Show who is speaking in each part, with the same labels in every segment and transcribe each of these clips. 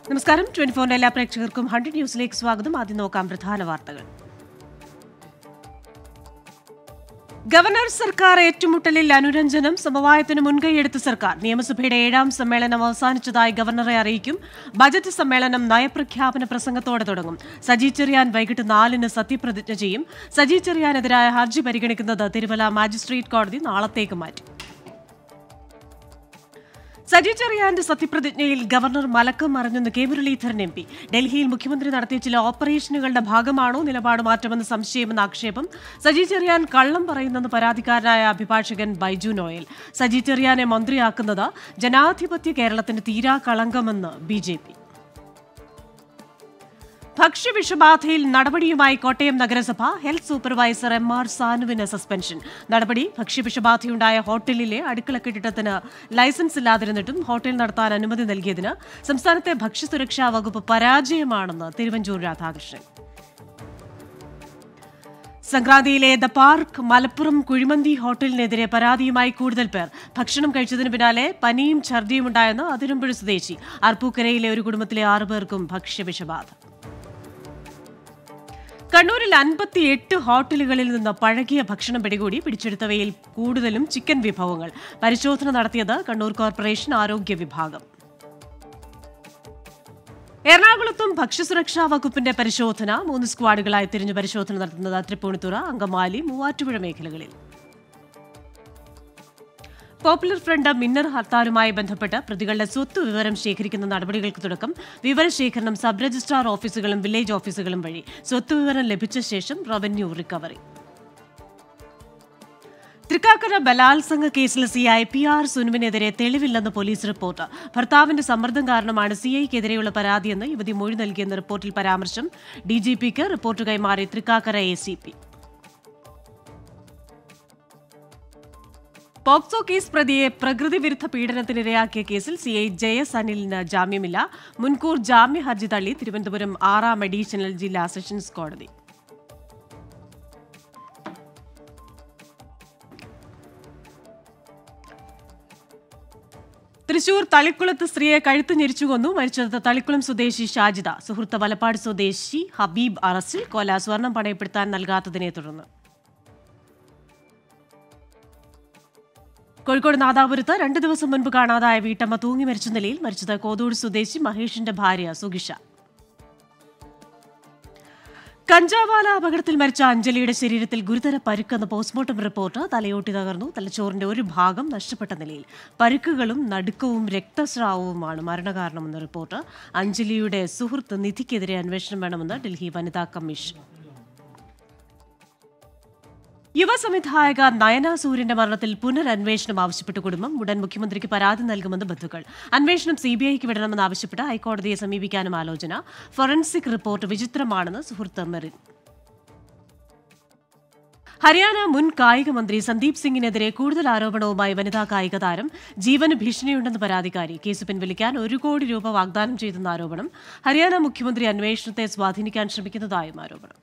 Speaker 1: നമസ്കാരം ട്വന്റി ഫോറിന്റെ എല്ലാ പ്രേക്ഷകർക്കും ഹൺഡ്രഡ് ന്യൂസിലേക്ക് സ്വാഗതം ആദ്യം നോക്കാം പ്രധാന വാർത്തകൾ ഗവർണർ സർക്കാർ ഏറ്റുമുട്ടലിൽ അനുരഞ്ജനം സമവായത്തിന് മുൻകൈയെടുത്ത സർക്കാർ നിയമസഭയുടെ ഏഴാം സമ്മേളനം അവസാനിച്ചതായി ഗവർണറെ അറിയിക്കും ബജറ്റ് സമ്മേളനം നയപ്രഖ്യാപന പ്രസംഗത്തോടെ തുടങ്ങും സജി ചെറിയാൻ വൈകിട്ട് നാലിന് സത്യപ്രതിജ്ഞ ചെയ്യും സജി ചെറിയാനെതിരായ ഹർജി പരിഗണിക്കുന്നത് തിരുവല്ല മാജിസ്ട്രേറ്റ് കോടതി നാളത്തേക്ക് മാറ്റി സജി ചെറിയാന്റെ സത്യപ്രതിജ്ഞയിൽ ഗവർണർ മലക്കം മറിഞ്ഞെന്ന് കെ മുരളീധരൻ എം പി ഡൽഹിയിൽ മുഖ്യമന്ത്രി നടത്തിയ ചില ഓപ്പറേഷനുകളുടെ ഭാഗമാണോ നിലപാട് മാറ്റമെന്ന് സംശയമെന്ന ആക്ഷേപം സജി ചെറിയാൻ കള്ളം പറയുന്നെന്ന് പരാതിക്കാരനായ അഭിഭാഷകൻ ബൈജു നോയൽ സജി ചെറിയാനെ മന്ത്രിയാക്കുന്നത് ജനാധിപത്യ കേരളത്തിന് തീരാ കളങ്കമെന്ന് ബി ജെ പി ഭക്ഷ്യവിഷബാധയിൽ നടപടിയുമായി കോട്ടയം നഗരസഭ ഹെൽത്ത് സൂപ്പർവൈസർ എം ആർ സാനുവിന് സസ്പെൻഷൻ നടപടി ഭക്ഷ്യവിഷബാധയുണ്ടായ ഹോട്ടലിലെ അടുക്കള കെട്ടിടത്തിന് ലൈസൻസ് ഇല്ലാതിരുന്നിട്ടും ഹോട്ടൽ നടത്താൻ അനുമതി നൽകിയതിന് സംസ്ഥാനത്തെ ഭക്ഷ്യസുരക്ഷാ വകുപ്പ് പരാജയമാണെന്ന് തിരുവഞ്ചൂർ രാധാകൃഷ്ണൻ സംക്രാന്തിയിലെ ദ പാർക്ക് മലപ്പുറം കുഴിമന്തി ഹോട്ടലിനെതിരെ പരാതിയുമായി കൂടുതൽ പേർ ഭക്ഷണം കഴിച്ചതിന് പിന്നാലെ പനിയും ഛർദിയും ഉണ്ടായെന്ന് അതിരമ്പുഴ സ്വദേശി അർപ്പൂക്കരയിലെ ഒരു കുടുംബത്തിലെ ആറു പേർക്കും ഭക്ഷ്യവിഷബാധ കണ്ണൂരിൽ അൻപത്തിയെട്ട് ഹോട്ടലുകളിൽ നിന്ന് പഴകിയ ഭക്ഷണം പിടികൂടി പിടിച്ചെടുത്തവയിൽ കൂടുതലും ചിക്കൻ വിഭവങ്ങൾ പരിശോധന നടത്തിയത് കണ്ണൂർ കോർപ്പറേഷൻ ആരോഗ്യ വിഭാഗം എറണാകുളത്തും ഭക്ഷ്യസുരക്ഷാ വകുപ്പിന്റെ പരിശോധന മൂന്ന് സ്ക്വാഡുകളായി തിരിഞ്ഞു പരിശോധന നടത്തുന്നത് തൃപ്പൂണിത്തുറ അങ്കമാലി മൂവാറ്റുപുഴ മേഖലകളിൽ പോപ്പുലർ ഫ്രണ്ട് മിന്നർ ഹർത്താലുമായി ബന്ധപ്പെട്ട് പ്രതികളുടെ സ്വത്ത് വിവരം ശേഖരിക്കുന്ന നടപടികൾക്ക് തുടക്കം വിവരശേഖരണം സബ് രജിസ്ട്രാർ ഓഫീസുകളും വില്ലേജ് ഓഫീസുകളും വഴി സ്വത്ത് വിവരം ലഭിച്ച ശേഷം റവന്യൂ റിക്കവറി തൃക്കാക്കര ബലാത്സംഗ കേസിൽ സി ഐ പി ആർ സുനുവിനെതിരെ തെളിവില്ലെന്ന് പോലീസ് റിപ്പോർട്ട് ഭർത്താവിന്റെ സമ്മർദ്ദം കാരണമാണ് സി ഐക്കെതിരെയുള്ള പരാതിയെന്ന് യുവതി മൊഴി നൽകിയെന്ന റിപ്പോർട്ടിൽ പരാമർശം ഡിജിപിക്ക് റിപ്പോർട്ട് കൈമാറി Thrikkakara A C P POCSO case പ്രതിയെ പ്രകൃതി വിരുദ്ധ പീഡനത്തിനിരയാക്കിയ കേസിൽ സി ഐ ജയസ് അനിലിന് ജാമ്യമില്ല മുൻകൂർ ജാമ്യ ഹർജി തള്ളി തിരുവനന്തപുരം ആറാം അഡീഷണൽ ജില്ലാ സെഷൻസ് കോടതി തൃശൂർ തളിക്കുളത്ത് സ്ത്രീയെ കഴുത്ത് ഞെരിച്ചു കൊന്നു മരിച്ചത് തളിക്കുളം സ്വദേശി ഷാജിദ സുഹൃത്ത് വലപ്പാട് സ്വദേശി ഹബീബ് അറസ്റ്റിൽ കൊല സ്വർണം പണയപ്പെടുത്താൻ നൽകാത്തതിനെ തുടർന്ന് കോഴിക്കോട് നാദാപുരത്ത് രണ്ട് ദിവസം മുൻപ് കാണാതായ വീട്ടമ്മ തൂങ്ങി മരിച്ച നിലയിൽ മരിച്ചത് കോതൂട് സ്വദേശി മഹേഷിന്റെ ഭാര്യ സുഗിഷ കഞ്ചാവാല അപകടത്തിൽ മരിച്ച അഞ്ജലിയുടെ ശരീരത്തിൽ ഗുരുതര പരുക്കെന്ന പോസ്റ്റ്മോർട്ടം റിപ്പോർട്ട് തലയോട്ടി തകർന്നു തലച്ചോറിന്റെ ഒരു ഭാഗം നഷ്ടപ്പെട്ട നിലയിൽ പരുക്കുകളും നടുക്കവും രക്തസ്രാവവുമാണ് മരണകാരണമെന്ന റിപ്പോർട്ട് അഞ്ജലിയുടെ സുഹൃത്ത് നിധിക്കെതിരെ അന്വേഷണം വേണമെന്ന് ഡൽഹി വനിതാ കമ്മീഷൻ യുവസംവിധായക നയന സൂര്യന്റെ മരണത്തിൽ പുനരന്വേഷണം ആവശ്യപ്പെട്ട് കുടുംബം ഉടൻ മുഖ്യമന്ത്രിക്ക് പരാതി നൽകുമെന്ന് ബന്ധുക്കൾ അന്വേഷണം സിബിഐക്ക് വിടണമെന്ന് ആവശ്യപ്പെട്ട് ഹൈക്കോടതിയെ സമീപിക്കാനും ആലോചന ഫോറൻസിക് റിപ്പോർട്ട് വിചിത്രമാണെന്ന് സുഹൃത്ത് മെറിൻ ഹരിയാന മുൻ കായിക മന്ത്രി സന്ദീപ് സിംഗിനെതിരെ കൂടുതൽ ആരോപണവുമായി വനിതാ കായിക താരം ജീവന് ഭീഷണിയുണ്ടെന്ന് പരാതിക്കാരി കേസ് പിൻവലിക്കാൻ ഒരു കോടി രൂപ വാഗ്ദാനം ചെയ്തെന്ന ആരോപണം ഹരിയാന മുഖ്യമന്ത്രി അന്വേഷണത്തെ സ്വാധീനിക്കാൻ ശ്രമിക്കുന്നതായും ആരോപണം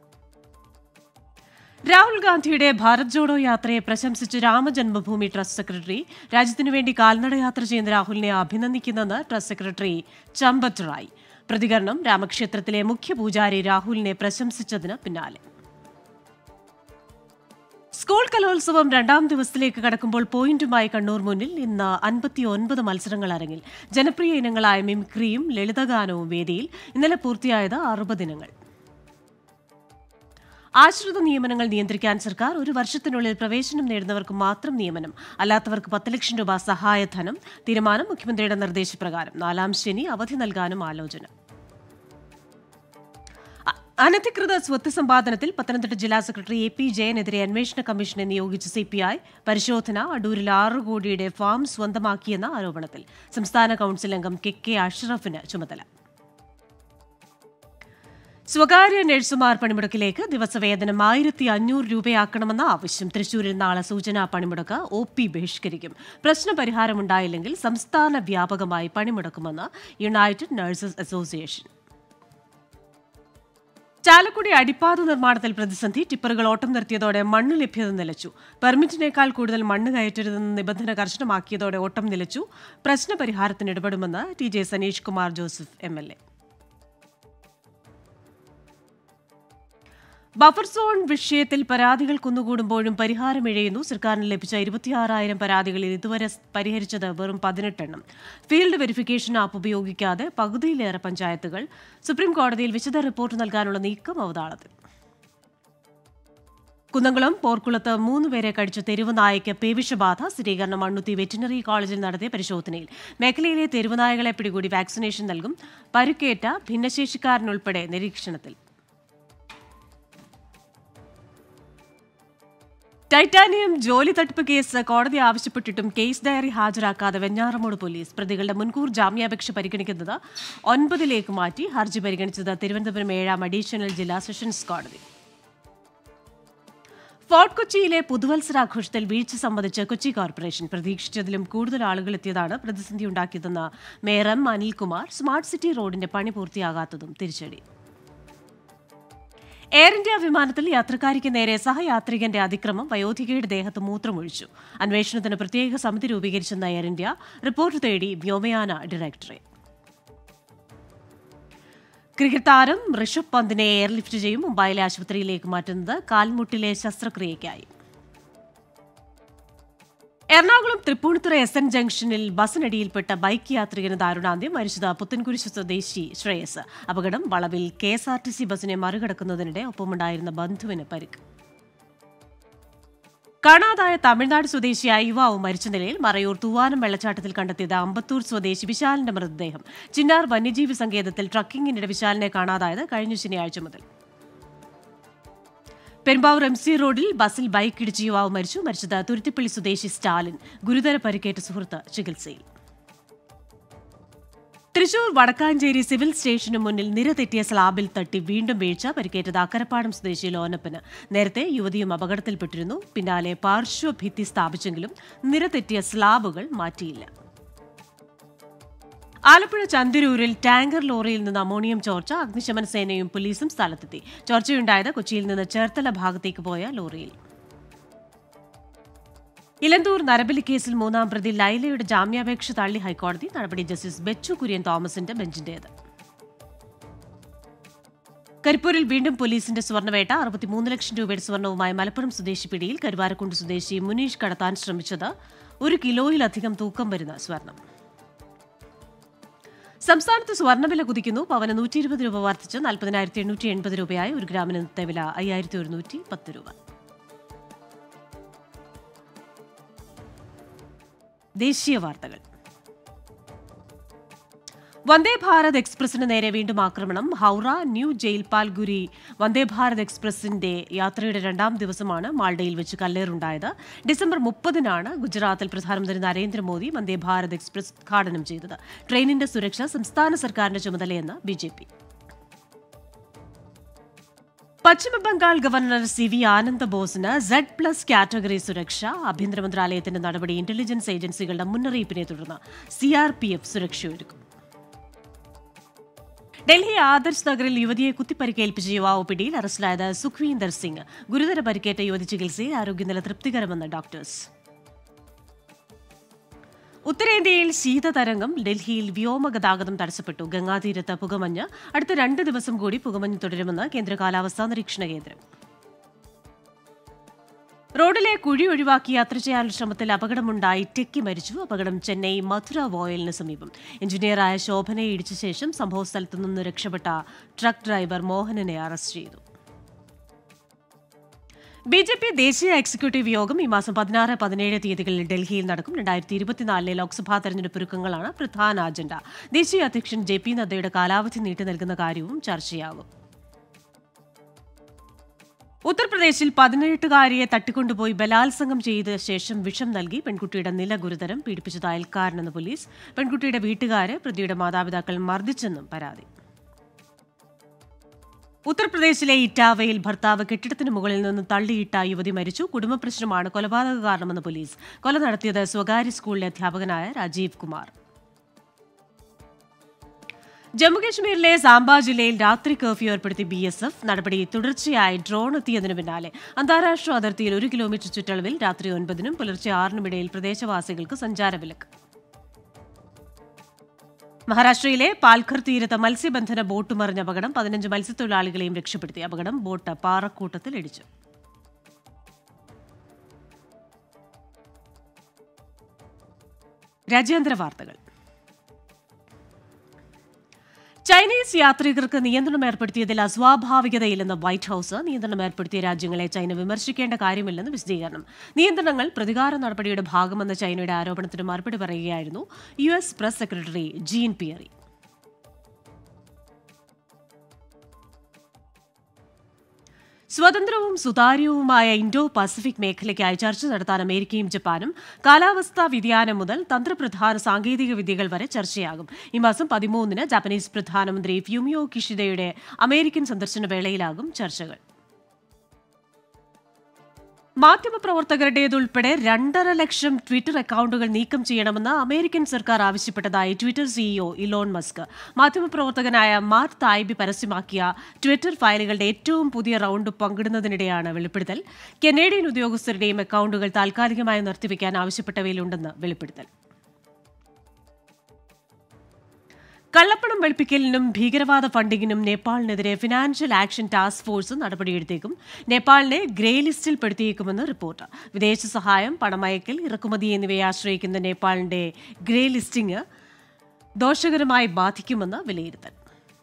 Speaker 1: രാഹുൽ ഗാന്ധിയുടെ ഭാരത് ജോഡോ യാത്രയെ പ്രശംസിച്ച് രാമജന്മഭൂമി ട്രസ്റ്റ് സെക്രട്ടറി രാജ്യത്തിനു വേണ്ടി കാൽനട യാത്ര ചെയ്യുന്ന രാഹുലിനെ അഭിനന്ദിക്കുന്നെന്ന് ട്രസ്റ്റ് സെക്രട്ടറി ചമ്പത് റായ് പ്രതികരണം രാമക്ഷേത്രത്തിലെ മുഖ്യ പൂജാരി രാഹുലിനെ പ്രശംസിച്ചതിന് പിന്നാലെ സ്കൂൾ കലോത്സവം രണ്ടാം ദിവസത്തിലേക്ക് കടക്കുമ്പോൾ പോയിന്റുമായി കണ്ണൂർ മുന്നിൽ ഇന്ന് അൻപത്തിയൊൻപത് മത്സരങ്ങൾ അരങ്ങിൽ ജനപ്രിയ ഇനങ്ങളായ മിമിക്രിയും ലളിതഗാനവും വേദിയിൽ ഇന്നലെ പൂർത്തിയായത് അറുപത് ഇനങ്ങൾ ആശ്രിത നിയമനങ്ങൾ നിയന്ത്രിക്കാൻ സർക്കാർ ഒരു വർഷത്തിനുള്ളിൽ പ്രവേശനം നേടുന്നവർക്ക് മാത്രം നിയമനം അല്ലാത്തവർക്ക് പത്ത് ലക്ഷം രൂപ സഹായധനം തീരുമാനം മുഖ്യമന്ത്രിയുടെ നിർദ്ദേശപ്രകാരം നാലാം ശനി അവധി നൽകാനും ആലോചന അ- അനധികൃത സ്വത്ത് സമ്പാദനത്തിൽ പത്തനംതിട്ട ജില്ലാ സെക്രട്ടറി എ പി ജയനെതിരെ അന്വേഷണ കമ്മീഷനെ നിയോഗിച്ച സിപിഐ പരിശോധന അടൂരിൽ ആറ് കോടിയുടെ ഫാം സ്വന്തമാക്കിയെന്ന ആരോപണത്തിൽ സംസ്ഥാന കൌൺസിൽ അംഗം കെ കെ അഷ്റഫിന് ചുമതല സ്വകാര്യ നഴ്സുമാർ പണിമുടക്കിലേക്ക് ദിവസവേതനം ആയിരത്തി അഞ്ഞൂറ് രൂപയാക്കണമെന്ന ആവശ്യം തൃശൂരിൽ നാളെ സൂചനാ പണിമുടക്ക് ഒ പി ബഹിഷ്കരിക്കും പ്രശ്നപരിഹാരമുണ്ടായില്ലെങ്കിൽ സംസ്ഥാന വ്യാപകമായി പണിമുടക്കുമെന്ന് യുണൈറ്റഡ് നഴ്സസ് അസോസിയേഷൻ ചാലക്കുടി അടിപ്പാത നിർമ്മാണത്തിൽ പ്രതിസന്ധി ടിപ്പറുകൾ ഓട്ടം നിർത്തിയതോടെ മണ്ണ് ലഭ്യത നിലച്ചു പെർമിറ്റിനേക്കാൾ കൂടുതൽ മണ്ണ് കയറ്റരുതെന്ന നിബന്ധന കർശനമാക്കിയതോടെ ഓട്ടം നിലച്ചു പ്രശ്നപരിഹാരത്തിന് ഇടപെടുമെന്ന് T J Saneesh Kumar Joseph M L A buffer zone വിഷയത്തിൽ പരാതികൾ കുന്നുകൂടുമ്പോഴും പരിഹാരം ഇഴയുന്നു സർക്കാരിന് ലഭിച്ച ഇരുപത്തിയാറായിരം പരാതികളിൽ ഇതുവരെ പരിഹരിച്ചത് വെറും പതിനെട്ടെണ്ണം ഫീൽഡ് വെരിഫിക്കേഷൻ ആപ്പ് ഉപയോഗിക്കാതെ പകുതിയിലേറെ പഞ്ചായത്തുകൾ സുപ്രീം കോടതിയിൽ വിശദ റിപ്പോർട്ട് നൽകാനുള്ള നീക്കം അവതാളത്തിൽ കുന്നംകുളം പോർക്കുളത്ത് മൂന്ന് പേരെ കടിച്ച തെരുവ് നായയ്ക്ക് പേവിഷബാധ സ്ഥിരീകരണം മണ്ണുത്തി വെറ്റിനറി കോളേജിൽ നടത്തിയ പരിശോധനയിൽ മേഖലയിലെ തെരുവ് നായകളെ പിടികൂടി വാക്സിനേഷൻ നൽകും പരുക്കേറ്റ ഭിന്നശേഷിക്കാരനുൾപ്പെടെ നിരീക്ഷണത്തിൽ ടൈറ്റാനിയം ജോലി തട്ടിപ്പ് കേസ് കോടതി ആവശ്യപ്പെട്ടിട്ടും കേസ് ഡയറി ഹാജരാക്കാതെ വെഞ്ഞാറമൂട് പോലീസ് പ്രതികളുടെ മുൻകൂർ ജാമ്യാപേക്ഷ പരിഗണിക്കുന്നത് ഒൻപതിലേക്ക് മാറ്റി ഹർജി പരിഗണിച്ചത് തിരുവനന്തപുരം ഏഴാം അഡീഷണൽ ജില്ലാ സെഷൻസ് കോടതി ഫോർട്ട് കൊച്ചിയിലെ പുതുവത്സരാഘോഷത്തിൽ വീഴ്ച സംബന്ധിച്ച് കൊച്ചി കോർപ്പറേഷൻ പ്രതീക്ഷിച്ചതിലും കൂടുതൽ ആളുകൾ എത്തിയതാണ് പ്രതിസന്ധി ഉണ്ടാക്കിയതെന്ന് mayor M Anilkumar smart city റോഡിന്റെ പണി പൂർത്തിയാകാത്തതും തിരിച്ചടി എയർ ഇന്ത്യ വിമാനത്തിൽ യാത്രക്കാരിക്ക് നേരെ സഹയാത്രികന്റെ അതിക്രമം വയോധികയുടെ ദേഹത്ത് മൂത്രമൊഴിച്ചു അന്വേഷണത്തിന് പ്രത്യേക സമിതി രൂപീകരിച്ചെന്ന എയർ ഇന്ത്യ റിപ്പോർട്ട് തേടി വ്യോമയാന ഡയറക്ടറെ ക്രിക്കറ്റ് താരം ഋഷഭ് പന്തിനെ എയർലിഫ്റ്റ് ചെയ്യും മുംബൈയിലെ ആശുപത്രിയിലേക്ക് മാറ്റുന്നത് കാൽമുട്ടിലെ ശസ്ത്രക്രിയയ്ക്കായി എറണാകുളം തൃപ്പൂണിത്തുറ എസ് എൻ ജംഗ്ഷനിൽ ബസ്സിനടിയിൽപ്പെട്ട ബൈക്ക് യാത്രികന് ദാരുണാന്ത്യം മരിച്ചത് പുത്തൻകുരിശ് സ്വദേശി ശ്രേയസ് അപകടം വളവിൽ K S R T C ബസ്സിനെ മറികടക്കുന്നതിനിടെ ഒപ്പമുണ്ടായിരുന്ന ബന്ധുവിന് പരിക്ക് കാണാതായ തമിഴ്നാട് സ്വദേശിയായ യുവാവ് മരിച്ച നിലയിൽ മറയൂർ തൂവാനം വെള്ളച്ചാട്ടത്തിൽ കണ്ടെത്തിയത് അമ്പത്തൂർ സ്വദേശി വിശാലിന്റെ മൃതദേഹം ചിന്നാർ വന്യജീവി സങ്കേതത്തിൽ ട്രക്കിങ്ങിനിടെ വിശാലിനെ കാണാതായത് കഴിഞ്ഞ ശനിയാഴ്ച മുതൽ പെരുമ്പാവൂർ എം സി റോഡിൽ ബസ്സിൽ ബൈക്ക് ഇടിച്ച് യുവാവ് മരിച്ചു മരിച്ചത് തുരുത്തിപ്പള്ളി സ്വദേശി സ്റ്റാലിൻ ഗുരുതര പരിക്കേറ്റ സുഹൃത്ത് ചികിത്സയിൽ തൃശൂർ വടക്കാഞ്ചേരി സിവിൽ സ്റ്റേഷന് മുന്നിൽ നിരതെറ്റിയ സ്ലാബിൽ തട്ടി വീണ്ടും വീഴ്ച പരിക്കേറ്റത് അക്കരപ്പാടം സ്വദേശി ലോനപ്പന് നേരത്തെ യുവതിയും അപകടത്തിൽപ്പെട്ടിരുന്നു പിന്നാലെ പാർശ്വഭിത്തി സ്ഥാപിച്ചെങ്കിലും നിരതെറ്റിയ സ്ലാബുകൾ മാറ്റിയില്ല ആലപ്പുഴ ചന്തിരൂരിൽ ടാങ്കർ ലോറിയിൽ നിന്ന് അമോണിയം ചോർച്ച അഗ്നിശമന സേനയും പോലീസും സ്ഥലത്തെത്തി ചോർച്ചയുണ്ടായത് കൊച്ചിയിൽ നിന്ന് ചേർത്തല ഭാഗത്തേക്ക് പോയ ലോറിയിൽ ഇലന്തൂർ നരബലി കേസിൽ മൂന്നാം പ്രതി ലൈലയുടെ ജാമ്യാപേക്ഷ തള്ളി ഹൈക്കോടതി നടപടി ജസ്റ്റിസ് ബെച്ചു കുര്യൻ തോമസിന്റെ ബെഞ്ചിന്റേത് കരിപ്പൂരിൽ വീണ്ടും പോലീസിന്റെ സ്വർണ്ണവേട്ട അറുപത്തിമൂന്ന് ലക്ഷം രൂപയുടെ സ്വർണവുമായി മലപ്പുറം സ്വദേശി പിടിയിൽ കരുവാരക്കുണ്ട് സ്വദേശി മുനീഷ് കടത്താൻ ശ്രമിച്ചത് ഒരു കിലോയിലധികം തൂക്കം വരുന്ന സ്വർണം സംസ്ഥാനത്ത് സ്വർണ്ണവില കുതിക്കുന്നു പവന് നൂറ്റി ഇരുപത് രൂപ വർദ്ധിച്ച് നാൽപ്പതിനായിരത്തി എണ്ണൂറ്റി എൺപത് രൂപയായി ഒരു ഗ്രാമിന് ഇന്നത്തെ വില അയ്യായിരത്തി ഒരുന്നൂറ്റി പത്ത് രൂപ ദേശീയ വാർത്തകൾ വന്ദേ ഭാരത് എക്സ്പ്രസിന് നേരെ വീണ്ടും ആക്രമണം ഹൗറ ന്യൂ ജയിൽപാൽഗുരി വന്ദേ ഭാരത് എക്സ്പ്രസിന്റെ യാത്രയുടെ രണ്ടാം ദിവസമാണ് മാൾഡയിൽ വെച്ച് കല്ലേറുണ്ടായത് ഡിസംബർ മുപ്പതിനാണ് ഗുജറാത്തിൽ പ്രധാനമന്ത്രി നരേന്ദ്രമോദി വന്ദേ ഭാരത് എക്സ്പ്രസ് ഉദ്ഘാടനം ചെയ്തത് ട്രെയിനിന്റെ സുരക്ഷ സംസ്ഥാന സർക്കാരിന്റെ ചുമതലയെന്ന് ബി ജെ പി പശ്ചിമബംഗാൾ ഗവർണർ സി വി ആനന്ദ ബോസിന് സെഡ് പ്ലസ് കാറ്റഗറി സുരക്ഷ ആഭ്യന്തര മന്ത്രാലയത്തിന്റെ നടപടി ഇന്റലിജൻസ് ഏജൻസികളുടെ മുന്നറിയിപ്പിനെ തുടർന്ന് സി ആർ പി എഫ് സുരക്ഷയൊരുക്കും ഡൽഹി ആദർശ് നഗറിൽ യുവതിയെ കുത്തിപ്പരിക്കേൽപ്പിച്ച യുവാവ് പിടിയിൽ അറസ്റ്റിലായത് സുഖ്വീന്ദർ സിംഗ് ഗുരുതര പരിക്കേറ്റ യുവതി ചികിത്സയിൽ ആരോഗ്യനില തൃപ്തികരമെന്ന് ഡോക്ടേഴ്സ് ഉത്തരേന്ത്യയിൽ ശീതതരംഗം ഡൽഹിയിൽ വ്യോമഗതാഗതം തടസ്സപ്പെട്ടു ഗംഗാതീരത്ത് പുകമഞ്ഞ് അടുത്ത രണ്ട് ദിവസം കൂടി പുകമഞ്ഞ് തുടരുമെന്ന് കേന്ദ്ര കാലാവസ്ഥാ നിരീക്ഷണ കേന്ദ്രം റോഡിലെ കുഴി ഒഴിവാക്കി യാത്ര ചെയ്യാനുള്ള ശ്രമത്തിൽ അപകടമുണ്ടായി ടെക്കി മരിച്ചു അപകടം ചെന്നൈ മധുര വോയലിന് സമീപം എഞ്ചിനീയറായ ശോഭനയെ ഇടിച്ച ശേഷം സംഭവസ്ഥലത്തു നിന്ന് രക്ഷപ്പെട്ട ട്രക്ക് ഡ്രൈവർ മോഹനനെ അറസ്റ്റ് ചെയ്തു ബി ജെ പി ദേശീയ എക്സിക്യൂട്ടീവ് യോഗം ഈ മാസം പതിനാറ് പതിനേഴ് തീയതികളിൽ ഡൽഹിയിൽ നടക്കും രണ്ടായിരത്തി ഇരുപത്തിനാലിലെ ലോക്സഭാ തെരഞ്ഞെടുപ്പ് ഒരുക്കങ്ങളാണ് പ്രധാന അജണ്ട ദേശീയ അധ്യക്ഷൻ ജെ പി നദ്ദയുടെ കാലാവധി നീട്ടി നൽകുന്ന കാര്യവും ചർച്ചയാകും ഉത്തർപ്രദേശിൽ പതിനെട്ടുകാരിയെ തട്ടിക്കൊണ്ടുപോയി ബലാത്സംഗം ചെയ്ത ശേഷം വിഷം നൽകി പെൺകുട്ടിയുടെ നില ഗുരുതരം പീഡിപ്പിച്ചത് അയൽക്കാരനെന്ന് പോലീസ് പെൺകുട്ടിയുടെ വീട്ടുകാരെ പ്രതിയുടെ മാതാപിതാക്കൾ മർദ്ദിച്ചെന്നും പരാതി ഉത്തർപ്രദേശിലെ ഇറ്റാവയിൽ ഭർത്താവ് കെട്ടിടത്തിന് മുകളിൽ നിന്ന് തള്ളിയിട്ട യുവതി മരിച്ചു കുടുംബ പ്രശ്നമാണ് കൊലപാതക കാരണമെന്ന് പോലീസ് കൊല നടത്തിയത് സ്വകാര്യ സ്കൂളിലെ അധ്യാപകനായ രാജീവ് കുമാർ ജമ്മുകശ്മീരിലെ സാംബ ജില്ലയിൽ രാത്രി കർഫ്യൂ ഏർപ്പെടുത്തി ബി എസ് എഫ് നടപടി തുടർച്ചയായി ഡ്രോൺ എത്തിയതിനു പിന്നാലെ അന്താരാഷ്ട്ര അതിർത്തിയിൽ ഒരു കിലോമീറ്റർ ചുറ്റളവിൽ രാത്രി ഒൻപതിനും പുലർച്ചെ ആറിനും ഇടയിൽ പ്രദേശവാസികൾക്ക് സഞ്ചാരവിലക്ക് മഹാരാഷ്ട്രയിലെ പാൽഘർ തീരത്ത് മത്സ്യബന്ധന ബോട്ട് മറിഞ്ഞ അപകടം പതിനഞ്ച് മത്സ്യത്തൊഴിലാളികളെയും രക്ഷപ്പെടുത്തി അപകടം ബോട്ട് പാറക്കൂട്ടത്തിൽ ഇടിച്ചു രാജ്യാന്തര വാർത്തകൾ ചൈനീസ് യാത്രികർക്ക് നിയന്ത്രണം ഏർപ്പെടുത്തിയതിൽ അസ്വാഭാവികതയില്ലെന്ന് വൈറ്റ് ഹൌസ് നിയന്ത്രണം ഏർപ്പെടുത്തിയ രാജ്യങ്ങളെ ചൈന വിമർശിക്കേണ്ട കാര്യമില്ലെന്ന് വിശദീകരണം നിയന്ത്രണങ്ങൾ പ്രതികാര നടപടിയുടെ ഭാഗമെന്ന ചൈനയുടെ ആരോപണത്തിന് മറുപടി പറയുകയായിരുന്നു U S press secretary Jean Pierre സ്വതന്ത്രവും സുതാര്യവുമായ ഇൻഡോ പസഫിക് മേഖലയ്ക്കായി ചർച്ച നടത്താൻ അമേരിക്കയും ജപ്പാനും കാലാവസ്ഥാ വ്യതിയാനം മുതൽ തന്ത്രപ്രധാന സാങ്കേതിക വിദ്യകൾ വരെ ചർച്ചയാകും ഈ മാസം പതിമൂന്നിന് ജാപ്പനീസ് പ്രധാനമന്ത്രി ഫ്യൂമിയോ കിഷിദയുടെ അമേരിക്കൻ സന്ദർശന വേളയിലാകും ചർച്ചകൾ മാധ്യമപ്രവർത്തകരുടേതുൾപ്പെടെ രണ്ടര ലക്ഷം ട്വിറ്റർ അക്കൌണ്ടുകൾ നീക്കം ചെയ്യണമെന്ന് അമേരിക്കൻ സർക്കാർ ആവശ്യപ്പെട്ടതായി ട്വിറ്റർ സിഇഒ ഇലോൺ മസ്ക് മാധ്യമപ്രവർത്തകനായ മാർട്ട് തായ്ബി പരസ്യമാക്കിയ ട്വിറ്റർ ഫയലുകളുടെ ഏറ്റവും പുതിയ റൌണ്ട് പങ്കിടുന്നതിനിടെയാണ് വെളിപ്പെടുത്തൽ കനേഡിയൻ ഉദ്യോഗസ്ഥരുടെയും അക്കൌണ്ടുകൾ താൽക്കാലികമായി നിർത്തിവെക്കാൻ ആവശ്യപ്പെട്ടവയിലുണ്ടെന്ന് വെളിപ്പെടുത്തൽ കള്ളപ്പണം വെളുപ്പിക്കലിനും ഭീകരവാദ ഫണ്ടിങ്ങിനും നേപ്പാളിനെതിരെ ഫിനാൻഷ്യൽ ആക്ഷൻ ടാസ്ക് ഫോഴ്സ് നടപടിയെടുത്തേക്കും നേപ്പാളിനെ ഗ്രേ ലിസ്റ്റിൽ പെടുത്തിയേക്കുമെന്ന് റിപ്പോർട്ട് വിദേശ സഹായം പണമയക്കൽ ഇറക്കുമതി എന്നിവയെ ആശ്രയിക്കുന്ന നേപ്പാളിന്റെ ഗ്രേ ലിസ്റ്റിംഗ് ദോഷകരമായി ബാധിക്കുമെന്ന് വിലയിരുത്തൽ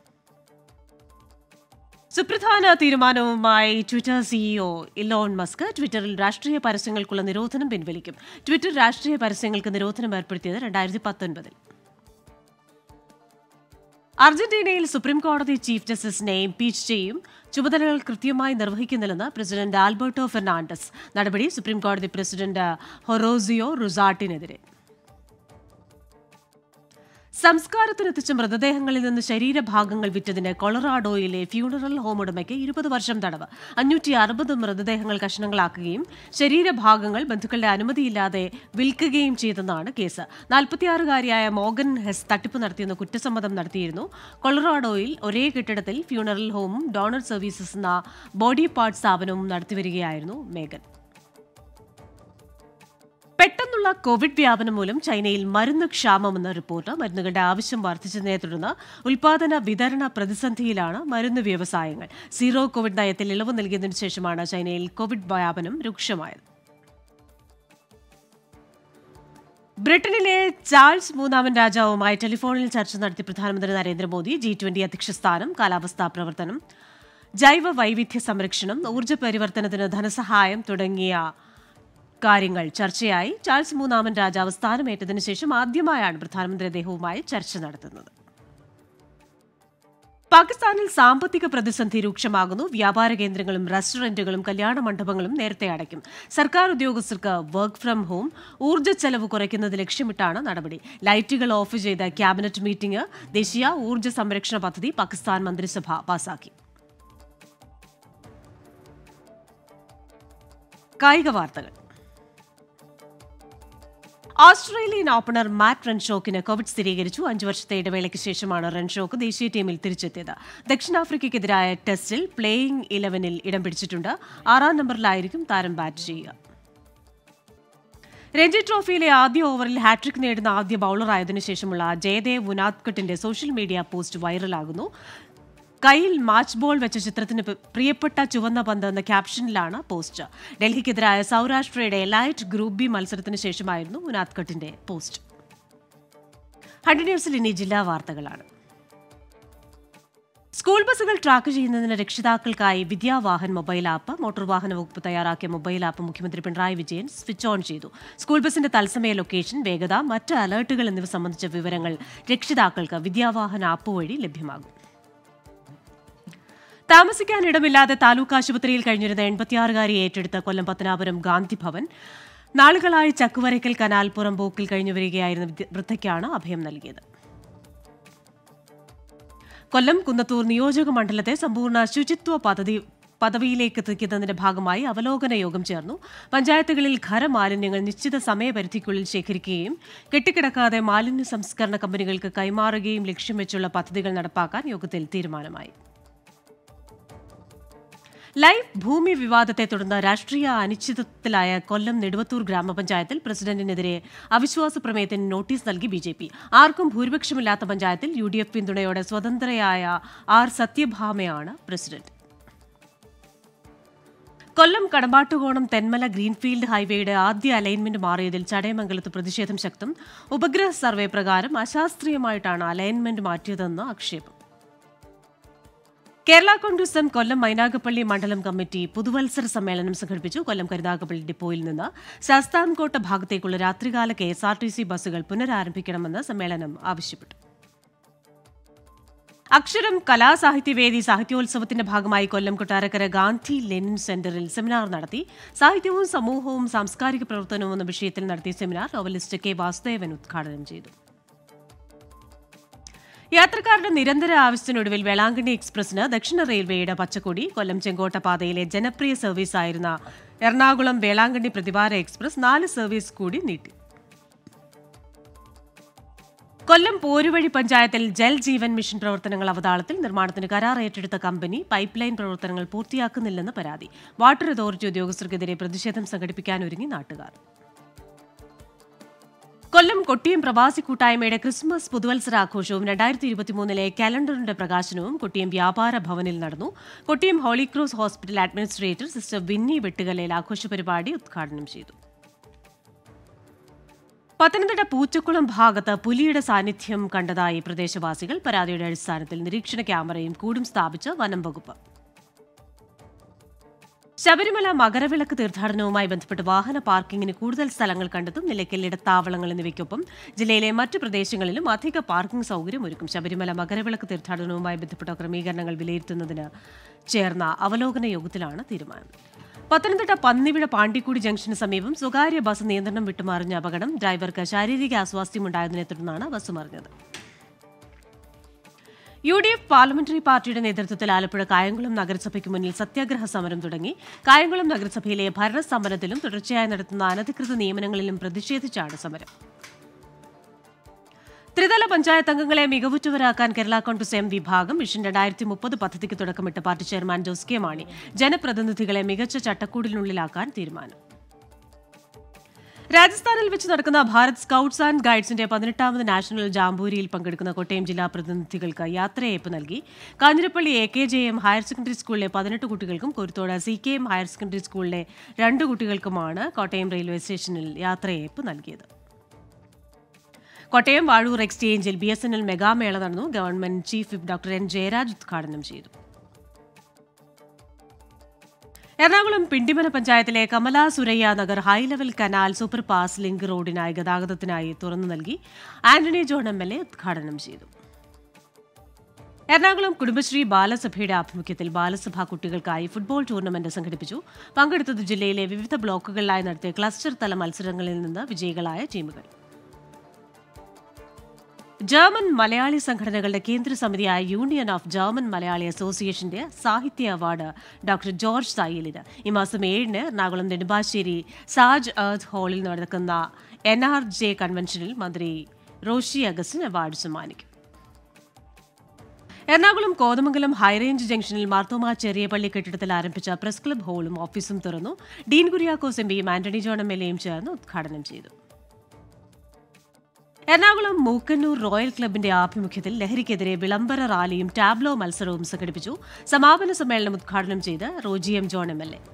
Speaker 1: സുപ്രധാന തീരുമാനവുമായി ട്വിറ്റർ സിഇഒ ഇലോൺ മസ്ക് ട്വിറ്ററിൽ രാഷ്ട്രീയ പരസ്യങ്ങൾക്കുള്ള നിരോധനം പിൻവലിക്കും ട്വിറ്റർ രാഷ്ട്രീയ പരസ്യങ്ങൾക്ക് നിരോധനം ഏർപ്പെടുത്തിയത് രണ്ടായിരത്തി പത്തൊൻപതിൽ അർജന്റീനയിൽ സുപ്രീം കോടതി ചീഫ് ജസ്റ്റിസിനെ ഇംപീച്ച് ചെയ്യും ചുമതലകൾ കൃത്യമായി നിർവഹിക്കുന്നില്ലെന്ന് പ്രസിഡന്റ് ആൽബർട്ടോ ഫെർണാണ്ടസ് നടപടി സുപ്രീം കോടതി പ്രസിഡന്റ് ഹൊറോസിയോ റുസാട്ടിനെതിരെ സംസ്കാരത്തിനെത്തിച്ച മൃതദേഹങ്ങളിൽ നിന്ന് ശരീരഭാഗങ്ങൾ വിറ്റതിന് കൊളറാഡോയിലെ ഫ്യൂണറൽ ഹോം ഉടമയ്ക്ക് ഇരുപത് വർഷം തടവ് അഞ്ഞൂറ്റി അറുപത് മൃതദേഹങ്ങൾ കഷ്ണങ്ങളാക്കുകയും ശരീരഭാഗങ്ങൾ ബന്ധുക്കളുടെ അനുമതിയില്ലാതെ വിൽക്കുകയും ചെയ്തെന്നാണ് കേസ് നാൽപ്പത്തിയാറുകാരിയായ മോഗൻ ഹെസ് തട്ടിപ്പ് നടത്തിയെന്ന് കുറ്റസമ്മതം നടത്തിയിരുന്നു കൊളറാഡോയിൽ ഒരേ കെട്ടിടത്തിൽ ഫ്യൂണറൽ ഹോമും ഡോണർ സർവീസസ് എന്ന ബോഡി പാർട്ട് സ്ഥാപനവും നടത്തിവരികയായിരുന്നു മേഗൻ പെട്ടെന്നുള്ള കോവിഡ് വ്യാപനം മൂലം ചൈനയിൽ മരുന്ന് ക്ഷാമമെന്ന റിപ്പോർട്ട് മരുന്നുകളുടെ ആവശ്യം വർദ്ധിച്ചതിനെ തുടർന്ന് ഉൽപാദന വിതരണ പ്രതിസന്ധിയിലാണ് മരുന്ന് വ്യവസായങ്ങൾ സീറോ കോവിഡ് നയത്തിൽ ഇളവ് നൽകിയതിനു ശേഷമാണ് ചൈനയിൽ കോവിഡ് വ്യാപനം രൂക്ഷമായത് ബ്രിട്ടനിലെ ചാൾസ് മൂന്നാമൻ രാജാവുമായി ടെലിഫോണിൽ ചർച്ച നടത്തി പ്രധാനമന്ത്രി നരേന്ദ്രമോദി ജി ട്വന്റി അധ്യക്ഷ സ്ഥാനം കാലാവസ്ഥാ പ്രവർത്തനം ജൈവ വൈവിധ്യ സംരക്ഷണം ഊർജ്ജ പരിവർത്തനത്തിന് ധനസഹായം തുടങ്ങിയ കാര്യങ്ങൾ ചർച്ചയായി ചാൾസ് മൂന്നാമൻ രാജാവ് സ്ഥാനമേറ്റതിനു ശേഷം ആദ്യമായാണ് പ്രധാനമന്ത്രി അദ്ദേഹവുമായി ചർച്ച നടത്തുന്നത് പാകിസ്ഥാനിൽ സാമ്പത്തിക പ്രതിസന്ധി രൂക്ഷമാകുന്നു വ്യാപാര കേന്ദ്രങ്ങളും റെസ്റ്റോറന്റുകളും കല്യാണ മണ്ഡപങ്ങളും നേരത്തെ അടയ്ക്കും സർക്കാർ ഉദ്യോഗസ്ഥർക്ക് വർക്ക് ഫ്രം ഹോം ഊർജ്ജ ചെലവ് കുറയ്ക്കുന്നത് ലക്ഷ്യമിട്ടാണ് നടപടി ലൈറ്റുകൾ ഓഫ് ചെയ്ത ക്യാബിനറ്റ് മീറ്റിംഗ് ദേശീയ ഊർജ്ജ സംരക്ഷണ പദ്ധതി പാകിസ്ഥാൻ മന്ത്രിസഭ പാസാക്കി കായിക വാർത്തകൾ ഓസ്ട്രേലിയൻ ഓപ്പണർ മാറ്റ് റൺഷോക്കിന് കോവിഡ് സ്ഥിരീകരിച്ചു അഞ്ചു വർഷത്തെ ഇടവേളയ്ക്ക് ശേഷമാണ് റൺഷോക്ക് ദേശീയ ടീമിൽ തിരിച്ചെത്തിയത് ദക്ഷിണാഫ്രിക്കയ്ക്കെതിരായ ടെസ്റ്റിൽ പ്ലേയിംഗ് ഇലവനിൽ ഇടം പിടിച്ചിട്ടുണ്ട് ആറാം നമ്പറിലായിരിക്കും താരം ബാറ്റ് ചെയ്യുക രഞ്ജി ട്രോഫിയിലെ ആദ്യ ഓവറിൽ ഹാട്രിക് നേടുന്ന ആദ്യ ബൌളറായതിനു ശേഷമുള്ള ജയദേവ് ഉനാത്കട്ടിന്റെ സോഷ്യൽ മീഡിയ പോസ്റ്റ് വൈറലാകുന്നു കയ്യിൽ മാച്ച് ബോൾ വെച്ച ചിത്രത്തിന് പ്രിയപ്പെട്ട ചുവന്ന പന്ത് എന്ന ക്യാപ്ഷനിലാണ് പോസ്റ്റ് ഡൽഹിക്കെതിരായ സൗരാഷ്ട്രയുടെ എലൈറ്റ് ഗ്രൂപ്പ് ബി മത്സരത്തിന് ശേഷമായിരുന്നു ഉനാത്കട്ടിന്റെ പോസ്റ്റ് ഹണ്ട് ന്യൂസിൽ ഇനി ജില്ലാ വാർത്തകളാണ് സ്കൂൾ ബസ്സുകൾ ട്രാക്ക് ചെയ്യുന്നതിന് രക്ഷിതാക്കൾക്കായി വിദ്യാവാഹൻ മൊബൈൽ ആപ്പ് മോട്ടോർ വാഹന വകുപ്പ് തയ്യാറാക്കിയ മൊബൈൽ ആപ്പ് മുഖ്യമന്ത്രി പിണറായി വിജയൻ സ്വിച്ച് ഓൺ ചെയ്തു സ്കൂൾ ബസിന്റെ തത്സമയ ലൊക്കേഷൻ വേഗത മറ്റ് അലർട്ടുകൾ എന്നിവ സംബന്ധിച്ച വിവരങ്ങൾ രക്ഷിതാക്കൾക്ക് വിദ്യാവാഹൻ ആപ്പ് വഴി ലഭ്യമാകും താമസിക്കാൻ ഇടമില്ലാതെ താലൂക്ക് ആശുപത്രിയിൽ കഴിഞ്ഞിരുന്ന എൺപത്തിയാറുകാരി ഏറ്റെടുത്ത കൊല്ലം പത്തനാപുരം ഗാന്ധി ഭവൻ നാളുകളായി ചക്കുവരയ്ക്കൽ കനാൽ പുറമ്പോക്കിൽ കഴിഞ്ഞു വരികയായിരുന്ന വൃദ്ധയ്ക്കാണ് അഭയം നൽകിയത് കൊല്ലം കുന്നത്തൂർ നിയോജക മണ്ഡലത്തെ സമ്പൂർണ്ണ ശുചിത്വ പദ്ധതി പദവിയിലേക്ക് എത്തിക്കുന്നതിന്റെ ഭാഗമായി അവലോകന യോഗം ചേർന്നു പഞ്ചായത്തുകളിൽ ഖരമാലിന്യങ്ങൾ നിശ്ചിത സമയപരിധിക്കുള്ളിൽ ശേഖരിക്കുകയും കെട്ടിക്കിടക്കാതെ മാലിന്യ സംസ്കരണ കമ്പനികൾക്ക് കൈമാറുകയും ലക്ഷ്യം വെച്ചുള്ള പദ്ധതികൾ നടപ്പാക്കാൻ യോഗത്തിൽ തീരുമാനമായി ലൈഫ് ഭൂമി വിവാദത്തെ തുടർന്ന് രാഷ്ട്രീയ അനിശ്ചിതത്വത്തിലായ കൊല്ലം നെടുവത്തൂർ ഗ്രാമപഞ്ചായത്തിൽ പ്രസിഡന്റിനെതിരെ അവിശ്വാസ പ്രമേയത്തിന് നോട്ടീസ് നൽകി ബി ജെ പി ആർക്കും ഭൂരിപക്ഷമില്ലാത്ത പഞ്ചായത്തിൽ യു ഡി എഫ് പിന്തുണയോടെ സ്വതന്ത്രയായ ആർ സത്യഭാമയാണ് പ്രസിഡന്റ് കൊല്ലം കടമ്പാട്ടുകോണം തെന്മല ഗ്രീൻഫീൽഡ് ഹൈവേയുടെ ആദ്യ അലൈൻമെന്റ് മാറിയതിൽ ചടയമംഗലത്ത് പ്രതിഷേധം ശക്തം ഉപഗ്രഹ സർവേ പ്രകാരം അശാസ്ത്രീയമായിട്ടാണ് അലൈൻമെന്റ് മാറ്റിയതെന്ന് ആക്ഷേപം കേരള കോൺഗ്രസ് എം കൊല്ലം മൈനാഗപ്പള്ളി മണ്ഡലം കമ്മിറ്റി പുതുവത്സര സമ്മേളനം സംഘടിപ്പിച്ചു കൊല്ലം കരുനാഗപ്പള്ളി ഡിപ്പോയിൽ നിന്ന് ശാസ്താംകോട്ട ഭാഗത്തേക്കുള്ള രാത്രികാല K S R T C ബസ്സുകൾ പുനരാരംഭിക്കണമെന്ന് സമ്മേളനം ആവശ്യപ്പെട്ടു അക്ഷരം കലാസാഹിത്യവേദി സാഹിത്യോത്സവത്തിന്റെ ഭാഗമായി കൊല്ലം കൊട്ടാരക്കര ഗാന്ധി ലെനിൻ സെന്ററിൽ സെമിനാർ നടത്തി സാഹിത്യവും സമൂഹവും സാംസ്കാരിക പ്രവർത്തനവും എന്ന വിഷയത്തിൽ നടത്തിയ സെമിനാർ നോവലിസ്റ്റ് കെ വാസുദേവൻ ഉദ്ഘാടനം ചെയ്തു യാത്രക്കാരുടെ നിരന്തര ആവശ്യത്തിനൊടുവിൽ വേളാങ്കണ്ണി എക്സ്പ്രസിന് ദക്ഷിണ റെയിൽവേയുടെ പച്ചക്കൊടി കൊല്ലം ചെങ്കോട്ട പാതയിലെ ജനപ്രിയ സർവീസായിരുന്ന എറണാകുളം വേളാങ്കണ്ണി പ്രതിവാര എക്സ്പ്രസ് നാല് സർവീസ് കൂടി നീട്ടി കൊല്ലം പോരുവഴി പഞ്ചായത്തിൽ ജൽ ജീവൻ മിഷൻ പ്രവർത്തനങ്ങൾ അവതാളത്തിൽ നിർമ്മാണത്തിന് കരാർ ഏറ്റെടുത്ത കമ്പനി പൈപ്പ് ലൈൻ പ്രവർത്തനങ്ങൾ പൂർത്തിയാക്കുന്നില്ലെന്ന് പരാതി വാട്ടർ അതോറിറ്റി ഉദ്യോഗസ്ഥർക്കെതിരെ പ്രതിഷേധം സംഘടിപ്പിക്കാൻ ഒരുങ്ങി നാട്ടുകാർ കൊല്ലം കൊട്ടിയം പ്രവാസി കൂട്ടായ്മയുടെ ക്രിസ്മസ് പുതുവത്സരാഘോഷവും രണ്ടായിരത്തി ഇരുപത്തിമൂന്നിലെ കലണ്ടറിന്റെ പ്രകാശനവും കൊട്ടിയം വ്യാപാര ഭവനിൽ നടന്നു Kottiyam holy cross hospital administrator sister Winnie വെട്ടുകലയിൽ ആഘോഷ പരിപാടി ഉദ്ഘാടനം ചെയ്തു പത്തനംതിട്ട പൂച്ചക്കുളം ഭാഗത്ത് പുലിയുടെ സാന്നിധ്യം കണ്ടതായി പ്രദേശവാസികൾ പരാതിയുടെ അടിസ്ഥാനത്തിൽ നിരീക്ഷണ ക്യാമറയും കൂടും സ്ഥാപിച്ച് വനം വകുപ്പ് ശബരിമല മകരവിളക്ക് തീർത്ഥാടനവുമായി ബന്ധപ്പെട്ട് വാഹന പാർക്കിങ്ങിന് കൂടുതൽ സ്ഥലങ്ങൾ കണ്ടെത്തും നിലയ്ക്കൽ ഇടത്താവളങ്ങൾ എന്നിവയ്ക്കൊപ്പം ജില്ലയിലെ മറ്റ് പ്രദേശങ്ങളിലും അധിക പാർക്കിംഗ് സൗകര്യം ഒരുക്കും ശബരിമല മകരവിളക്ക് തീർത്ഥാടനവുമായി ബന്ധപ്പെട്ട ക്രമീകരണങ്ങൾ വിലയിരുത്തുന്നതിന് ചേർന്ന അവലോകന യോഗത്തിലാണ് തീരുമാനം പത്തനംതിട്ട പന്നിവിഴ പാണ്ടിക്കൂടി ജംഗ്ഷന് സമീപം സ്വകാര്യ ബസ് നിയന്ത്രണം വിട്ടുമറിഞ്ഞ അപകടം ഡ്രൈവർക്ക് ശാരീരിക അസ്വാസ്ഥ്യമുണ്ടായതിനെ തുടർന്നാണ് ബസ് മറിഞ്ഞത് യു ഡി എഫ് പാർലമെന്ററി പാർട്ടിയുടെ നേതൃത്വത്തിൽ ആലപ്പുഴ കായംകുളം നഗരസഭയ്ക്ക് മുന്നിൽ സത്യാഗ്രഹ സമരം തുടങ്ങി കായംകുളം നഗരസഭയിലെ ഭരണസ്തംഭനത്തിലും തുടർച്ചയായി നടത്തുന്ന അനധികൃത നിയമനങ്ങളിലും പ്രതിഷേധിച്ചാണ് സമരം ത്രിതല പഞ്ചായത്ത് അംഗങ്ങളെ മികവുറ്റവരാക്കാൻ കേരള കോൺഗ്രസ് എം വിഭാഗം മിഷൻ രണ്ടായിരത്തി മുപ്പത് പദ്ധതിക്ക് തുടക്കമിട്ട് party chairman Jose K Mani ജനപ്രതിനിധികളെ മികച്ച ചട്ടക്കൂടിനുള്ളിലാക്കാൻ തീരുമാനം രാജസ്ഥാനിൽ വെച്ച് നടക്കുന്ന ഭാരത് സ്കൌട്ട്സ് ആൻഡ് ഗൈഡ്സിന്റെ പതിനെട്ടാമത് നാഷണൽ ജാംബൂരിയിൽ പങ്കെടുക്കുന്ന കോട്ടയം ജില്ലാ പ്രതിനിധികൾക്ക് യാത്രയയപ്പ് നൽകി Kanjirappally A K J M higher secondary സ്കൂളിലെ പതിനെട്ട് കുട്ടികൾക്കും Kuruthode C K M higher secondary സ്കൂളിലെ രണ്ട് കുട്ടികൾക്കുമാണ് കോട്ടയം റെയിൽവേ സ്റ്റേഷനിൽ യാത്രയയപ്പ് നൽകിയത് കോട്ടയം വാഴൂർ എക്സ്ചേഞ്ചിൽ ബി എസ് എൻ എൽ മെഗാമേള നടന്നു government chief whip doctor N Jayaraj ഉദ്ഘാടനം ചെയ്തു എറണാകുളം പിണ്ടിമന പഞ്ചായത്തിലെ Kamala Suraiya Nagar high level canal super pass link റോഡിനായി ഗതാഗതത്തിനായി തുറന്നു നൽകി Antony John M L A ഉദ്ഘാടനം ചെയ്തു എറണാകുളം കുടുംബശ്രീ ബാലസഭയുടെ ആഭിമുഖ്യത്തിൽ ബാലസഭാ കുട്ടികൾക്കായി ഫുട്ബോൾ ടൂർണമെന്റ് സംഘടിപ്പിച്ചു പങ്കെടുത്തത് ജില്ലയിലെ വിവിധ ബ്ലോക്കുകളിലായി നടത്തിയ ക്ലസ്റ്റർ തല മത്സരങ്ങളിൽ നിന്ന് വിജയികളായ ടീമുകൾ ജർമ്മൻ മലയാളി സംഘടനകളുടെ കേന്ദ്ര സമിതിയായ യൂണിയൻ ഓഫ് ജർമ്മൻ മലയാളി അസോസിയേഷന്റെ സാഹിത്യ അവാർഡ് ഡോക്ടർ ജോർജ് സായിലിന് ഈ മാസം ഏഴിന് എറണാകുളം നെടുമ്പാശ്ശേരി സാജ് എർത്ത് ഹാളിൽ നടക്കുന്ന എൻ ആർ ജെ കൺവെൻഷനിൽ മന്ത്രി റോഷി അഗസ്റ്റിൻ അവാർഡ് സമ്മാനിക്കും എറണാകുളം കോതമംഗലം ഹൈറേഞ്ച് ജംഗ്ഷനിൽ മാർത്തോമ ചെറിയപള്ളി കെട്ടിടത്തിൽ ആരംഭിച്ച പ്രസ് ക്ലബ് ഹാളും ഓഫീസും തുറന്നു ഡീൻ കുര്യാക്കോസ് എം പിയും ആന്റണി ജോൺ എം എൽ എയും ചേർന്ന് ഉദ്ഘാടനം ചെയ്തു എറണാകുളം മൂക്കന്നൂർ റോയൽ ക്ലബിന്റെ ആഭിമുഖ്യത്തിൽ ലഹരിക്കെതിരെ വിളംബര റാലിയും ടാബ്ലോ മത്സരവും സംഘടിപ്പിച്ചു സമാപന സമ്മേളനം ഉദ്ഘാടനം ചെയ്ത് Roji M John M L A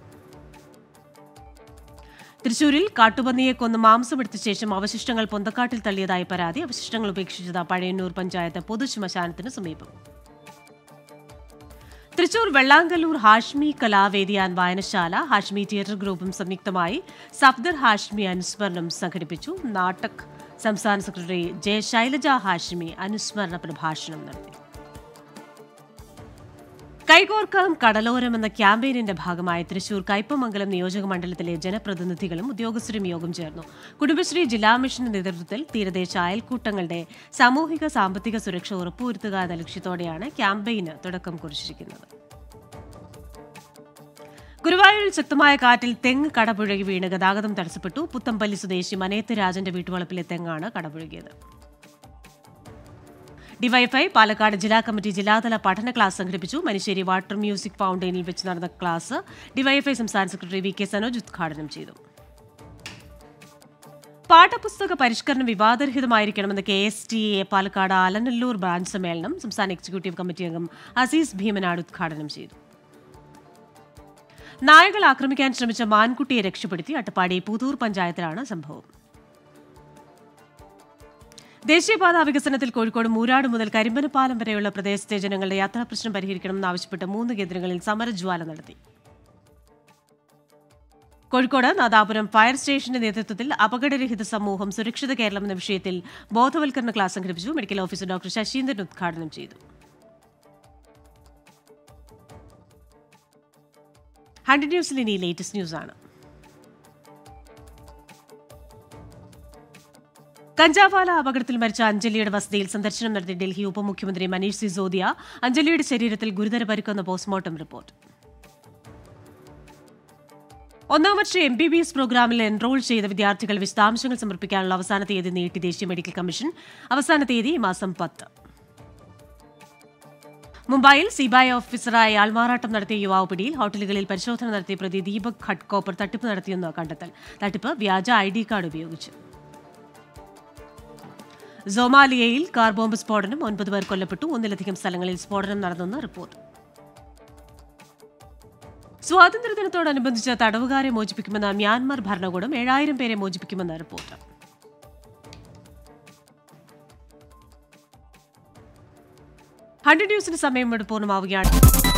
Speaker 1: തൃശൂരിൽ കാട്ടുപന്നിയെ കൊന്ന് മാംസമെടുത്ത ശേഷം അവശിഷ്ടങ്ങൾ പൊന്തക്കാട്ടിൽ തള്ളിയതായി പരാതി അവശിഷ്ടങ്ങൾ ഉപേക്ഷിച്ചത് പഴയന്നൂർ പഞ്ചായത്ത് പൊതുശ്മശാനത്തിന് സമീപം തൃശൂർ വെള്ളാങ്കല്ലൂർ ഹാഷ്മി കലാവേദി ആൻഡ് വായനശാല ഹാഷ്മി തിയേറ്റർ ഗ്രൂപ്പും സംയുക്തമായി സഫ്ദർ ഹാഷ്മി അനുസ്മരണം സംഘടിപ്പിച്ചു നാട്ടക് സംസ്ഥാന സെക്രട്ടറി ജെ ശൈലജ ഹാഷ്മി അനുസ്മരണ പ്രഭാഷണം നടത്തി കൈകോർക്കാം കടലോരം എന്ന ക്യാമ്പയിനിന്റെ ഭാഗമായി തൃശൂർ കയ്പമംഗലം നിയോജക മണ്ഡലത്തിലെ ജനപ്രതിനിധികളും ഉദ്യോഗസ്ഥരും യോഗം ചേർന്നു കുടുംബശ്രീ ജില്ലാ മിഷന്റെ നേതൃത്വത്തിൽ തീരദേശ അയൽക്കൂട്ടങ്ങളുടെ സാമൂഹിക സാമ്പത്തിക സുരക്ഷ ഉറപ്പുവരുത്തുക എന്ന ലക്ഷ്യത്തോടെയാണ് ക്യാമ്പയിന് തുടക്കം കുറിച്ചിരിക്കുന്നത് ഗുരുവായൂരിൽ ശക്തമായ കാറ്റിൽ തെങ്ങ് കടപുഴകി വീണ് ഗതാഗതം തടസ്സപ്പെട്ടു പുത്തമ്പള്ളി സ്വദേശി മനേത്ത് രാജന്റെ വീട്ടുവളപ്പിലെ തെങ്ങാണ് കടപുഴകിയത് ഡിവൈഫൈ പാലക്കാട് ജില്ലാ കമ്മിറ്റി ജില്ലാതല പഠന ക്ലാസ് സംഘടിപ്പിച്ചു മനുശ്ശേരി വാട്ടർ മ്യൂസിക് ഫൗണ്ടൈനിൽ വെച്ച് നടന്ന ക്ലാസ് ഡിവൈഫൈ സംസ്ഥാന സെക്രട്ടറി വി കെ സനോജ് ഉദ്ഘാടനം ചെയ്തു പാഠപുസ്തക പരിഷ്കരണം വിവാദരഹിതമായിരിക്കണമെന്ന് K S T A Palakkad Alanallur branch സമ്മേളനം സംസ്ഥാന എക്സിക്യൂട്ടീവ് കമ്മിറ്റി അംഗം അസീസ് ഭീമനാട് ഉദ്ഘാടനം ചെയ്തു നായകൾ ആക്രമിക്കാൻ ശ്രമിച്ച മാൻകുട്ടിയെ രക്ഷപ്പെടുത്തി അട്ടപ്പാടി പുതൂർ പഞ്ചായത്തിലാണ് സംഭവം ദേശീയപാത വികസനത്തിൽ കോഴിക്കോട് മൂരാട് മുതൽ കരിമ്പനപ്പാലം വരെയുള്ള പ്രദേശത്തെ ജനങ്ങളുടെ യാത്രാ പ്രശ്നം പരിഹരിക്കണമെന്നാവശ്യപ്പെട്ട് മൂന്ന് കേന്ദ്രങ്ങളിൽ സമരജ്വാല നടത്തി കോഴിക്കോട് നാദാപുരം ഫയർ സ്റ്റേഷന്റെ നേതൃത്വത്തിൽ അപകടരഹിത സമൂഹം സുരക്ഷിത കേരളം എന്ന വിഷയത്തിൽ ബോധവൽക്കരണ ക്ലാസ് സംഘടിപ്പിച്ചു മെഡിക്കൽ ഓഫീസർ ഡോക്ടർ ശശീന്ദ്രൻ ഉദ്ഘാടനം ചെയ്തു ഹൺഡ്രഡ് ന്യൂസിൽ ഇനി ലേറ്റസ്റ്റ് ന്യൂസ് ആണ് കഞ്ചാവാല അപകടത്തിൽ മരിച്ച അഞ്ജലിയുടെ വസതിയിൽ സന്ദർശനം നടത്തിയ ഡൽഹി ഉപമുഖ്യമന്ത്രി മനീഷ് സിസോദിയ അഞ്ജലിയുടെ ശരീരത്തിൽ ഗുരുതര പരിക്കെന്ന പോസ്റ്റ്മോർട്ടം റിപ്പോർട്ട് ഒന്നാം വർഷ എം ബി ബി എസ് പ്രോഗ്രാമിൽ എൻറോൾ ചെയ്ത വിദ്യാർത്ഥികൾ വിശദാംശങ്ങൾ സമർപ്പിക്കാനുള്ള അവസാന തീയതി നീട്ടി ദേശീയ മെഡിക്കൽ കമ്മീഷൻ അവസാന തീയതി ഈ മാസം പത്ത് മുംബൈയിൽ സിബിഐ ഓഫീസറായ ആൾമാറാട്ടം നടത്തിയ യുവാവ് പിടിയിൽ ഹോട്ടലുകളിൽ പരിശോധന നടത്തിയ പ്രതി ദീപക് ഖട്കോപ്പർ തട്ടിപ്പ് നടത്തിയെന്ന് കണ്ടെത്തൽ തട്ടിപ്പ് വ്യാജ ഐ ഡി കാർഡ് ഉപയോഗിച്ചു സൊമാലിയയിൽ കാർ ബോംബ് സ്ഫോടനം ഒൻപത് പേർ കൊല്ലപ്പെട്ടു ഒന്നിലധികം സ്ഥലങ്ങളിൽ സ്ഫോടനം നടന്നെന്ന് റിപ്പോർട്ട് സ്വാതന്ത്ര്യദിനത്തോടനുബന്ധിച്ച് തടവുകാരെ മോചിപ്പിക്കുമെന്ന മ്യാൻമാർ ഭരണകൂടം ഏഴായിരം പേരെ മോചിപ്പിക്കുമെന്ന് റിപ്പോർട്ട് ഹൺഡ്രഡ് ന്യൂസിന് സമയം ഇവിടെ പൂർണ്ണമാവുകയാണ്